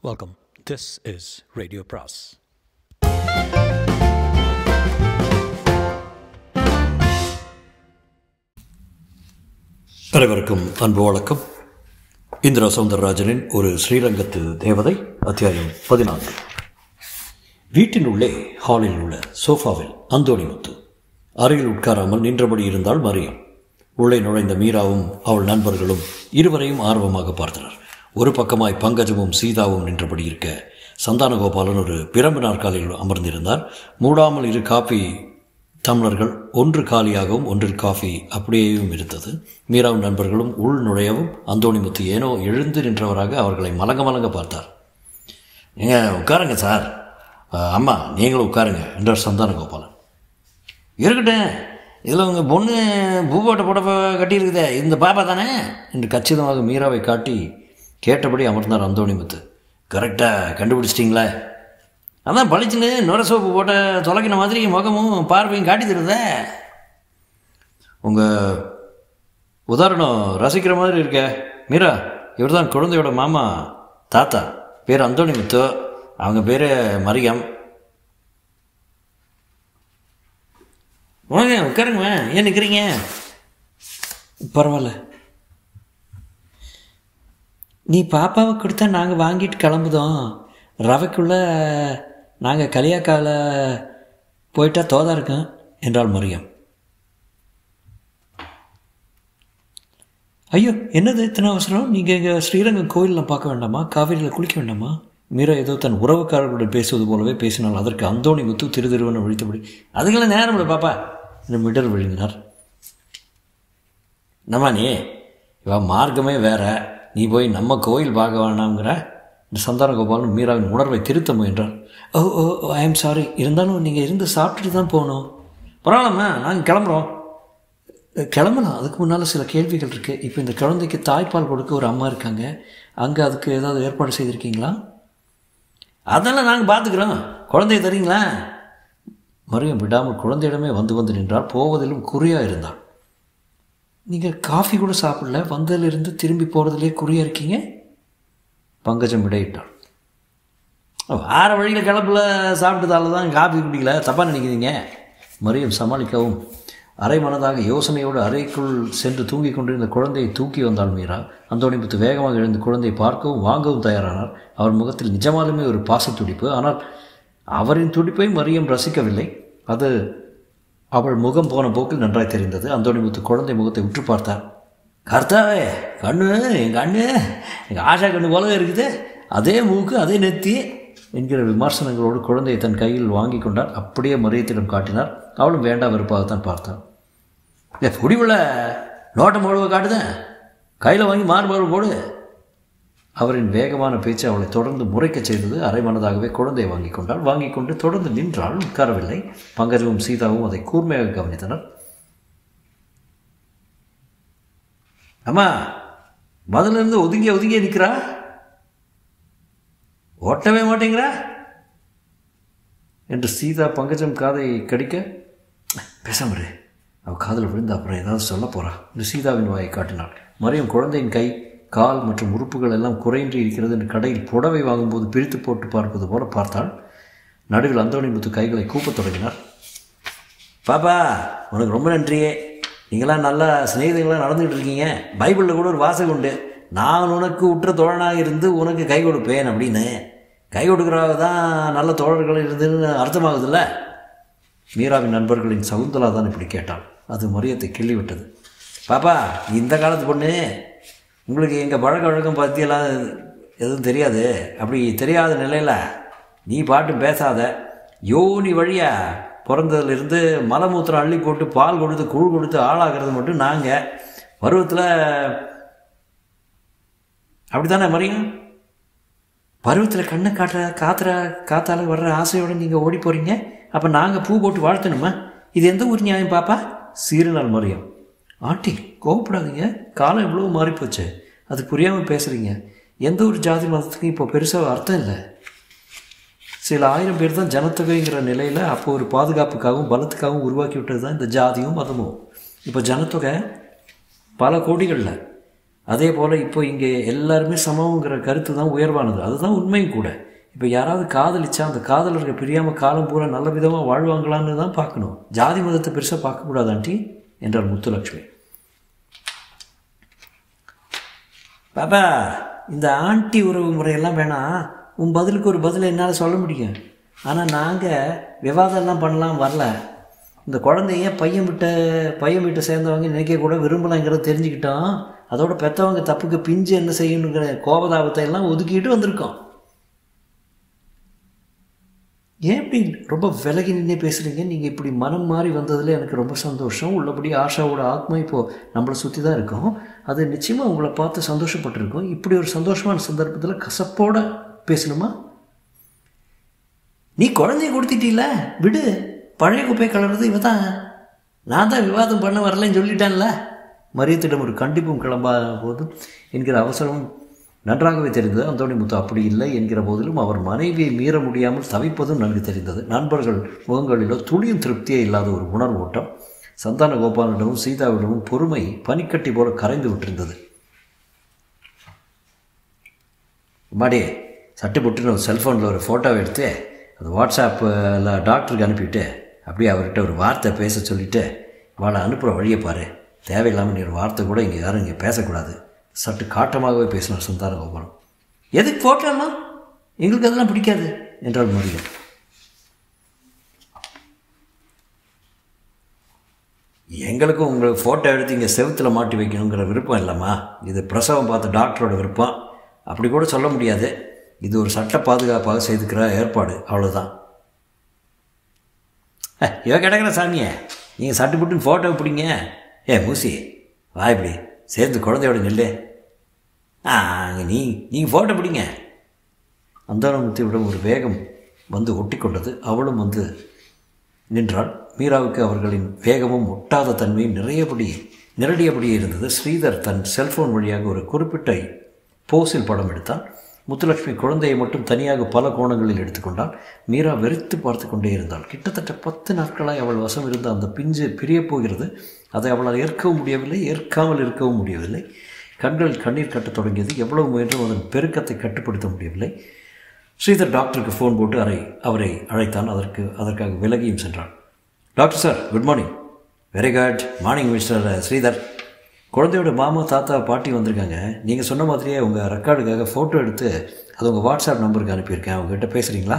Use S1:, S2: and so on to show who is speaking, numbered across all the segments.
S1: Welcome. This is Radio Pras. அனைவருக்கும் அன்பு வணக்கம் இந்திரா சௌந்தரராஜனின் ஒரு ஸ்ரீரங்கத்து தேவதை அத்தியாயம் பதினான்கு வீட்டின் உள்ளே ஹாலில் உள்ள சோஃபாவில் அந்தோணிமுத்து அறையில் உட்காராமல் நின்றபடி இருந்தால் மரியம் உள்ளே நுழைந்த மீராவும் அவள் நண்பர்களும் இருவரையும் ஆர்வமாக பார்த்தனர் ஒரு பக்கமாய் பங்கஜமும் சீதாவும் நின்றபடி இருக்க சந்தானகோபாலன் ஒரு பிரம்பு நாற்காலியில் அமர்ந்திருந்தார் மூடாமல் இரு காப்பி டம்ளர்கள் ஒன்று காலியாகவும் ஒன்றில் காஃபி அப்படியேயும் இருந்தது மீராவும் நண்பர்களும் உள் நுழையவும் அந்தோணிமுத்து ஏனோ எழுந்து நின்றவராக அவர்களை மலங்க மலங்க பார்த்தார் நீங்கள் உட்காருங்க சார் அஹ், அம்மா நீங்களும் உட்காருங்க என்றார் சந்தானகோபாலன் இருக்கட்டும் இதில் உங்கள் பொண்ணு பூவோட்ட புடவை கட்டியிருக்குதே இந்த பாப்பா தானே என்று கச்சிதமாக மீராவை காட்டி கேட்டபடி அமர்ந்தார் அந்தோணிமுத்து கரெக்டாக கண்டுபிடிச்சிட்டிங்களே அதான் பளிச்சுன்னு நுர சோப்பு போட்ட தொலைக்கின மாதிரி முகமும் பார்வையும் காட்டி தருதே உங்கள் உதாரணம் ரசிக்கிற மாதிரி இருக்க மீரா இவர் தான் குழந்தையோட மாமா தாத்தா பேர் அந்தோணிமுத்து அவங்க பேர் மரியம் வாங்க உட்காருங்க ஏன் நிற்கிறீங்க பரவாயில்ல நீ பாப்பாவை கொடுத்தா நாங்கள் வாங்கிட்டு கிளம்புதோம் ரவைக்குள்ளே நாங்கள் கலியாக்கால போயிட்டா தோதா இருக்கோம் என்றாள் மரியம் ஐயோ என்னது இத்தனை அவசரம் நீங்கள் இங்கே ஸ்ரீரங்கம் கோயிலில் பார்க்க வேண்டாமா காவேரியில் குளிக்க வேண்டாமா மீரா ஏதோ தன் உறவுக்காரர்களுடன் பேசுவது போலவே பேசினால் அதற்கு அந்தோணி முத்து திரு திருவன விழித்தபடி அதுக்கெல்லாம் நேரம் இல்லை பாப்பா என்று மிடர் விழுங்கினார் நம்ம நீ இவ மார்க்கமே வேற நீ போய் நம்ம கோயில் பார்க்க வேணாம்ங்கிற இந்த சந்தானகோபாலன் மீராவின் உணர்வை திருத்த முயன்றார் ஓ ஓ ஐ எம் சாரி இருந்தாலும் நீங்கள் இருந்து சாப்பிட்டுட்டு தான் போகணும் பரவாயில்லம்மா நாங்கள் கிளம்புறோம் கிளம்பலாம் அதுக்கு முன்னால் சில கேள்விகள் இருக்குது இப்போ இந்த குழந்தைக்கு தாய்ப்பால் கொடுக்க ஒரு அம்மா இருக்காங்க அங்கே அதுக்கு ஏதாவது ஏற்பாடு செய்திருக்கீங்களா அதெல்லாம் நாங்கள் பார்த்துக்குறோம் குழந்தைய தரீங்களா மரியம் விடாமல் குழந்தையிடமே வந்து வந்து நின்றால் போவதிலும் குறியாக இருந்தாள் நீங்கள் காஃபி கூட சாப்பிடல வந்ததிலிருந்து திரும்பி போகிறதுலே குறியாக இருக்கீங்க பங்கஜம் விடையிட்டாள் வார வழியில் கிளப்புல சாப்பிட்டதால தான் காஃபி குடிக்கல தப்பாக நினைக்கிறீங்க மரியம் சமாளிக்கவும் அரை மனதாக யோசனையோடு அறைக்குள் சென்று தூங்கிக் கொண்டிருந்த குழந்தையை தூக்கி வந்தாள் மீரா அந்தோணிமுத்து வேகமாக எழுந்து குழந்தையை பார்க்கவும் வாங்கவும் தயாரானார் அவர் முகத்தில் நிஜமாலுமே ஒரு பாசத் துடிப்பு ஆனால் அவரின் துடிப்பை மரியம் ரசிக்கவில்லை அது அவள் முகம் போன போக்கில் நன்றாய் தெரிந்தது அந்தோணிமுத்து குழந்தை முகத்தை உற்று பார்த்தார் கர்த்தாவே கண்ணு எங்கள் கண்ணு எங்கள் ஆஷா கண்ணு போலவே இருக்குது அதே மூக்கு அதே நெத்தி என்கிற விமர்சனங்களோடு குழந்தையை தன் கையில் வாங்கி கொண்டார் அப்படியே மரியத்திடம் காட்டினார் அவளும் வேண்டாம் வெறுப்பாகத்தான் பார்த்தாள் ஏ புடிவுல நோட்டை முழுவ காட்டுதேன் கையில் வாங்கி மார்பாடு போடு அவரின் வேகமான பேச்சு அவளை தொடர்ந்து முறைக்கச் செய்தது அரை மனதாகவே குழந்தையை வாங்கி கொண்டாள் வாங்கி கொண்டு தொடர்ந்து நின்றாள் உட்காரவில்லை பங்கஜமும் சீதாவும் அதை கூர்மையாக கவனித்தனர் அம்மா முதல்ல இருந்து ஒதுங்கி ஒதுங்கி நிற்கிறா ஓட்டவே மாட்டேங்கிறா என்று சீதா பங்கஜம் காதை கடிக்க பேசாம இரு அவள் காதில் விழுந்து அப்புறம் ஏதாவது சொல்ல போறா என்று சீதாவின் வாயை காட்டினாள் மரியம் குழந்தையின் கை கால் மற்றும் உறுப்புகள் எல்லாம் குறையின்றி இருக்கிறது என்று கடையில் புடவை வாங்கும்போது பிரித்து போட்டு பார்ப்பது போல பார்த்தாள் நடுவில் அந்தோணி முத்து கைகளை கூப்பத் தொடங்கினார் பாப்பா உனக்கு ரொம்ப நன்றியே நீங்களாம் நல்ல சிநேகிதங்களாக நடந்துகிட்டு இருக்கீங்க பைபிளில் கூட ஒரு வாசகம் உண்டு நான் உனக்கு உற்ற தோழனாக இருந்து உனக்கு கை கொடுப்பேன் அப்படின்னு கை கொடுக்குறவங்க தான் நல்ல தோழர்கள் இருந்துன்னு அர்த்தமாகுதுல்ல மீராவின் நண்பர்களின் சகுந்தலா தான் இப்படி கேட்டாள் அது மரியத்தை கிள்ளி விட்டது பாப்பா இந்த காலத்து பொண்ணு உங்களுக்கு எங்கள் பழக்க வழக்கம் பற்றியெல்லாம் எதுவும் தெரியாது அப்படி தெரியாத நிலையில் நீ பாட்டும் பேசாத யோனி வழியா பிறந்ததுலேருந்து மலமூத்திரம் அள்ளி போட்டு பால் கொடுத்து கூழ் கொடுத்து ஆளாகிறது மட்டும் நாங்கள் பருவத்தில் அப்படி தானே மறியும் பருவத்தில் கண்ணை காட்டுற காத்துற காத்தால வர்ற ஆசையோடு நீங்கள் ஓடி போகிறீங்க அப்போ நாங்கள் பூ போட்டு வாழ்த்தணுமா இது எந்த ஊர் நியாயம் பாப்பா சீரநாள் மரியம் ஆண்டி கோவப்படாதீங்க காலம் எவ்வளோ மாறிப்போச்சு அது புரியாமல் பேசுகிறீங்க எந்த ஒரு ஜாதி மதத்துக்கும் இப்போ பெருசாக அர்த்தம் இல்லை சில ஆயிரம் பேர் தான் ஜனத்தொகைங்கிற நிலையில் அப்போ ஒரு பாதுகாப்புக்காகவும் பலத்துக்காகவும் உருவாக்கி விட்டது தான் இந்த ஜாதியும் மதமும் இப்போ ஜனத்தொகை பல கோடிகளில் அதே போல் இப்போ இங்கே எல்லாருமே சமங்கிற கருத்து தான் உயர்வானது அதுதான் உண்மையும் கூட இப்போ யாராவது காதலிச்சா அந்த காதலர்கள் பிரியாமல் காலம் பூரா நல்ல விதமாக வாழ்வாங்களான்னு தான் பார்க்கணும் ஜாதி மதத்தை பெருசாக பார்க்கக்கூடாது ஆண்டி என்றார் முத்துலட்சுமி பாப்பா இந்த ஆண்டி உறவு முறையெல்லாம் வேணாம் உன் பதிலுக்கு ஒரு பதில் என்னால் சொல்ல முடியும் ஆனால் நாங்கள் விவாதம்லாம் பண்ணலாம் வரல இந்த குழந்தைய பையன் விட்ட பையன் வீட்டை சேர்ந்தவங்க நினைக்க கூட விரும்பலாங்கிறத தெரிஞ்சுக்கிட்டோம் அதோட பெற்றவங்க தப்புக்கு பிஞ்சு என்ன செய்யணுங்கிற கோபதாபத்தை எல்லாம் ஒதுக்கிட்டு வந்திருக்கோம் ஏன் இப்படி ரொம்ப விலகி நின்று பேசுகிறீங்க நீங்கள் இப்படி மனம் மாறி வந்ததில் எனக்கு ரொம்ப சந்தோஷம் உள்ளபடி ஆஷாவோட ஆத்மா இப்போது நம்மளை சுற்றி தான் இருக்கோம் அது நிச்சயமாக உங்களை பார்த்து சந்தோஷப்பட்டிருக்கோம் இப்படி ஒரு சந்தோஷமான சந்தர்ப்பத்தில் கசப்போட பேசணுமா நீ குழந்தைய கொடுத்துட்டீல விடு பழைய குப்பை கலர்றது இவ தான் நான் தான் விவாதம் பண்ண வரலன்னு சொல்லிட்டேன்ல மரியத்திடம் ஒரு கண்டிப்பும் கிளம்பாத போது என்கிற அவசரம் நன்றாகவே தெரிந்தது அந்தோணி முத்து அப்படி இல்லை என்கிற போதிலும் அவர் மனைவியை மீற முடியாமல் தவிப்பதும் நன்கு தெரிந்தது நண்பர்கள் முகங்களிலோ துளியும் திருப்தியே இல்லாத ஒரு உணர்வு ஓட்டம் சந்தான கோபாலனிடமும் சீதாவிடமும் பொறுமை பனிக்கட்டி போல கரைந்து விட்டிருந்தது மாடி சட்டு புட்டுன்னு ஒரு செல்ஃபோனில் ஒரு ஃபோட்டோவை எடுத்து அது வாட்ஸ்அப்பில் டாக்டருக்கு அனுப்பிவிட்டு அப்படியே அவர்கிட்ட ஒரு வார்த்தை பேச சொல்லிவிட்டு வாழை அனுப்புகிற வழியை பாரு தேவையில்லாமல் நீ ஒரு வார்த்தை கூட இங்கே யாரும் இங்கே பேசக்கூடாது சற்று காட்டமாகவே பேசினார் சந்தான கோபாலம் எதுக்கு ஃபோட்டோலாம் எங்களுக்கு அதெல்லாம் பிடிக்காது என்றால் மரியம் எங்களுக்கும் உங்களுக்கு ஃபோட்டோ எடுத்து இங்கே செவுத்தில் மாட்டி வைக்கணுங்கிற விருப்பம் இல்லைம்மா இது பிரசவம் பார்த்த டாக்டரோட விருப்பம் அப்படி கூட சொல்ல முடியாது இது ஒரு சட்ட பாதுகாப்பாக செய்துக்கிற ஏற்பாடு அவ்வளோதான் இவ கிடக்கிற சாமியே நீங்கள் சட்டு புட்டுன்னு ஃபோட்டோ பிடிங்க ஏ மூசி வா இப்படி சேர்ந்து குழந்தையோட நெல்லு ஆ நீ நீங்கள் ஃபோட்டோ பிடிங்க அந்தாரமுத்தியிடம் ஒரு வேகம் வந்து ஒட்டி கொண்டது அவளும் வந்து நின்றாள் மீராவுக்கு அவர்களின் வேகமும் ஒட்டாத தன்மையும் நிறையபடி நிரடியபடியே இருந்தது ஸ்ரீதர் தன் செல்போன் வழியாக ஒரு குறிப்பிட்ட போஸில் படம் எடுத்தான் முத்துலட்சுமி குழந்தையை மட்டும் தனியாக பல கோணங்களில் எடுத்துக்கொண்டாள் மீரா வெறித்து பார்த்து கொண்டே இருந்தாள் கிட்டத்தட்ட பத்து நாட்களாய் அவள் வசம் இருந்த அந்த பிஞ்சு பிரியப் போகிறது அதை அவளால் ஏற்கவும் முடியவில்லை ஏற்காமல் இருக்கவும் முடியவில்லை கண்களில் கண்ணீர் கட்டத் தொடங்கியது எவ்வளவு முயன்றும் அதன் பெருக்கத்தை கட்டுப்படுத்த முடியவில்லை ஸ்ரீதர் டாக்டருக்கு ஃபோன் போட்டு அறை அவரை அழைத்தான் அதற்கு அதற்காக விலகியும் சென்றான் doctor sir good morning very good morning mister Sridhar குழந்தையோட மாமா தாத்தா பாட்டி வந்திருக்காங்க நீங்கள் சொன்ன மாதிரியே உங்கள் ரெக்கார்டுக்காக ஃபோட்டோ எடுத்து அது உங்கள் வாட்ஸ்அப் நம்பருக்கு அனுப்பியிருக்கேன் அவங்ககிட்ட பேசுகிறீங்களா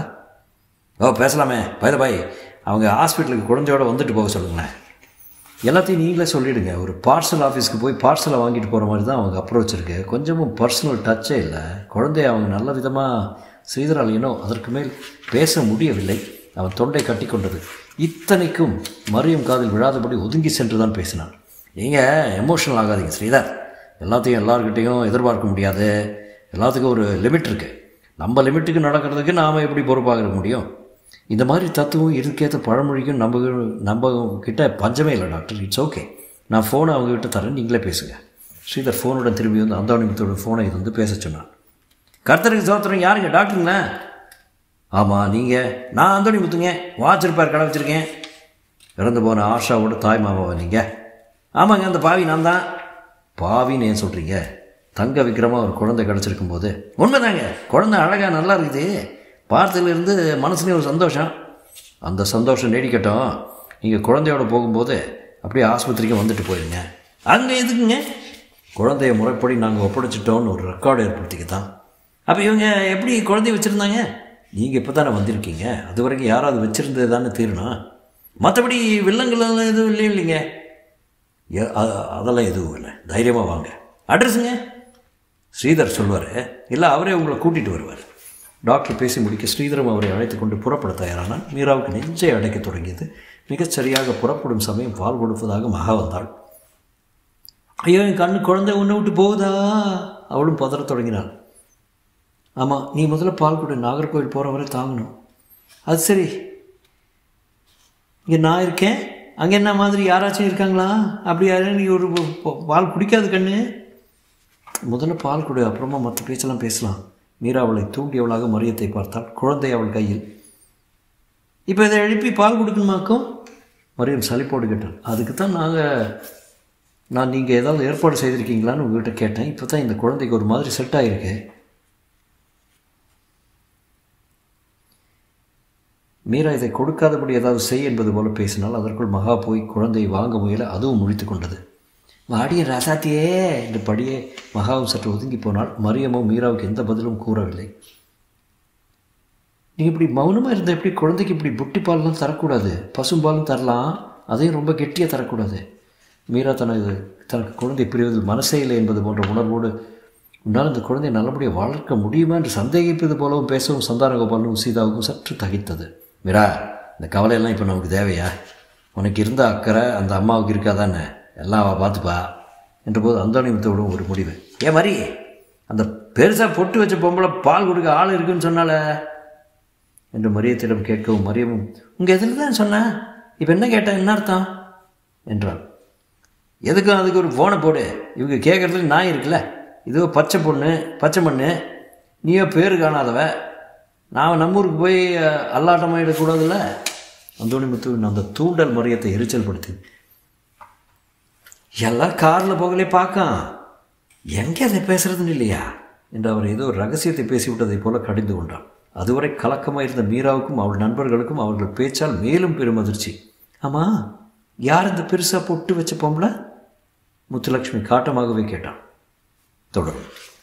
S1: ஓ பேசலாமே பைத பாய் அவங்க ஹாஸ்பிட்டலுக்கு குழந்தையோட வந்துட்டு போக சொல்லுங்களேன் எல்லாத்தையும் நீங்களே சொல்லிவிடுங்க ஒரு பார்சல் ஆஃபீஸ்க்கு போய் பார்சலை வாங்கிட்டு போகிற மாதிரி தான் அவங்க அப்ரோச் இருக்குது கொஞ்சமும் பர்சனல் டச்சே இல்லை குழந்தைய அவங்க நல்ல விதமாக ஸ்ரீதரால் அதற்கு மேல் பேச முடியவில்லை அவன் தொண்டை கட்டி கொண்டது இத்தனைக்கும் மரியம் காதில் விழாதபடி ஒதுங்கி சென்று தான் பேசினான் நீங்கள் எமோஷனல் ஆகாதீங்க ஸ்ரீதர் எல்லாத்தையும் எல்லார்கிட்டையும் எதிர்பார்க்க முடியாது எல்லாத்துக்கும் ஒரு லிமிட் இருக்குது நம்ம லிமிட்டுக்கு நடக்கிறதுக்கு நாம் எப்படி பொறுப்பாக இருக்க முடியும் இந்த மாதிரி தத்துவம் இதுக்கேற்ற பழமொழிக்கும் நம்ம நம்ம கிட்ட பஞ்சமே இல்லை டாக்டர் இட்ஸ் ஓகே நான் ஃபோனை அவங்ககிட்ட தரேன் நீங்களே பேசுங்க ஸ்ரீதர் ஃபோனுடன் திரும்பி வந்து அந்தானிமத்தோட ஃபோனை இது வந்து பேச சொன்னான் கர்த்தருக்கு சோத்திரம் யாருங்க டாக்டருங்களா ஆமாம் நீங்கள் நான் அந்தோணி முத்துங்க வாட்ச் இருப்பார் கடை வச்சுருக்கேன் இறந்து போன ஆஷாவோட தாய் மாமாவை நீங்கள் ஆமாங்க அந்த பாவி நான் தான் பாவின்னு ஏன் சொல்கிறீங்க தங்க விக்ரமாக ஒரு குழந்தை கிடச்சிருக்கும் போது உண்மைதாங்க குழந்தை அழகாக நல்லா இருக்குது பார்த்ததுலேருந்து மனசுலேயும் ஒரு சந்தோஷம் அந்த சந்தோஷம் நீடிக்கட்டும் நீங்கள் குழந்தையோட போகும்போது அப்படியே ஆஸ்பத்திரிக்கு வந்துட்டு போயிடுங்க அங்கே எதுக்குங்க குழந்தைய முறைப்படி நாங்கள் ஒப்படைச்சிட்டோன்னு ஒரு ரெக்கார்டு ஏற்படுத்திக்க தான் அப்போ இவங்க எப்படி குழந்தைய வச்சுருந்தாங்க நீங்கள் இப்போ தானே வந்திருக்கீங்க அது வரைக்கும் யாராவது வச்சுருந்தது தானே தீரணும் மற்றபடி வில்லங்கள்லாம் எதுவும் இல்லை இல்லைங்க ஏ- அ- அதெல்லாம் எதுவும் இல்லை தைரியமாக வாங்க அட்ரஸுங்க ஸ்ரீதர் சொல்வார் இல்லை அவரே உங்களை கூட்டிகிட்டு வருவார் டாக்டர் பேசி முடிக்க ஸ்ரீதரம் அவரை அழைத்து கொண்டு புறப்பட தயாரானான் மீராவுக்கு நெஞ்சை அடைக்கத் தொடங்கியது மிகச் சரியாக புறப்படும் சமயம் பால் கொடுப்பதாக மகா வந்தாள் ஐயோ என் கண்ணு குழந்தை உன்னை விட்டு போகுதா அவளும் பதறத் தொடங்கினாள் ஆமாம் நீ முதல்ல பால் கொடு நாகர்கோவில் போகிற வரை தாங்கணும் அது சரி இங்கே நான் இருக்கேன் அங்கே என்ன மாதிரி யாராச்சும் இருக்காங்களா அப்படி யாரும் நீ ஒரு ப- ப- பால் குடிக்காது கண்ணு முதல்ல பால் கொடு அப்புறமா மற்ற பேச்செல்லாம் பேசலாம் மீரா அவளை தூண்டியவளாக மரியத்தை பார்த்தாள் குழந்தை அவள் கையில் இப்போ இதை எழுப்பி பால் கொடுக்கணுமாக்கும் மரியம் சலிப்போடு கேட்டாள் அதுக்கு தான் நாங்கள் நான் நீங்கள் ஏதாவது ஏற்பாடு செய்திருக்கீங்களான்னு உங்கள்கிட்ட கேட்டேன் இப்போ தான் இந்த குழந்தைக்கு ஒரு மாதிரி செட் ஆகிருக்கு மீரா இதை கொடுக்காதபடி ஏதாவது செய் என்பது போல பேசினால் அதற்குள் மகா போய் குழந்தையை வாங்க முயல அதுவும் முழித்து கொண்டது வாடிய ரசாத்தியே என்று படியே மகாவும் சற்று ஒதுங்கி போனால் மரியமும் மீராவுக்கு எந்த பதிலும் கூறவில்லை நீ இப்படி மௌனமாக இருந்த எப்படி குழந்தைக்கு இப்படி புட்டி பால்லாம் தரக்கூடாது பசும்பாலும் தரலாம் அதையும் ரொம்ப கெட்டியாக தரக்கூடாது மீரா தனது தனக்கு குழந்தை பிரிவதில் மனசே இல்லை என்பது போன்ற உணர்வோடு உன்னால் இந்த குழந்தையை நல்லபடியாக வளர்க்க முடியுமா என்று சந்தேகிப்பது போலவும் பேசவும் சந்தானகோபாலும் சீதாவுக்கும் சற்று தகித்தது மீரா இந்த கவலையெல்லாம் இப்போ நமக்கு தேவையா உனக்கு இருந்த அக்கறை அந்த அம்மாவுக்கு இருக்காதானே எல்லாம் அவள் பார்த்துப்பா என்ற போது அந்தோணியத்தோடும் ஒரு முடிவு ஏன் மாதிரி அந்த பெருசாக பொட்டு வச்ச பொம்பளை பால் கொடுக்க ஆள் இருக்குன்னு சொன்னால என்று மரியத்திடம் கேட்கவும் மரியமும் உங்கள் எதில் தான் சொன்னேன் இப்போ என்ன கேட்டேன் என்ன அர்த்தம் என்றாள் எதுக்கும் அதுக்கு ஒரு ஃபோனை போடு இவங்க கேட்குறதுல நாய் இருக்குல்ல இதுவோ பச்சை பொண்ணு பச்சை மண்ணு நீயோ பேர் காணாதவ நான் நம்ம ஊருக்கு போய் அல்லாட்டமாயிடக்கூடாதுல்ல அந்தோணி முத்துவின் அந்த தூண்டல் மரியத்தை எரிச்சல் படுத்தி எல்லாம் காரில் போகலே பார்க்கான் எங்கே அதை பேசுறதுன்னு இல்லையா என்று அவர் ஏதோ ஒரு ரகசியத்தை பேசிவிட்டதைப் போல கடிந்து கொண்டான் அதுவரை கலக்கமாக இருந்த மீராவுக்கும் அவள் நண்பர்களுக்கும் அவர்கள் பேச்சால் மேலும் பெரும் அதிர்ச்சி ஆமாம் யார் இந்த பெருசாக பொட்டு வச்ச பொம்பளை முத்துலட்சுமி காட்டமாகவே கேட்டான் தொடரும்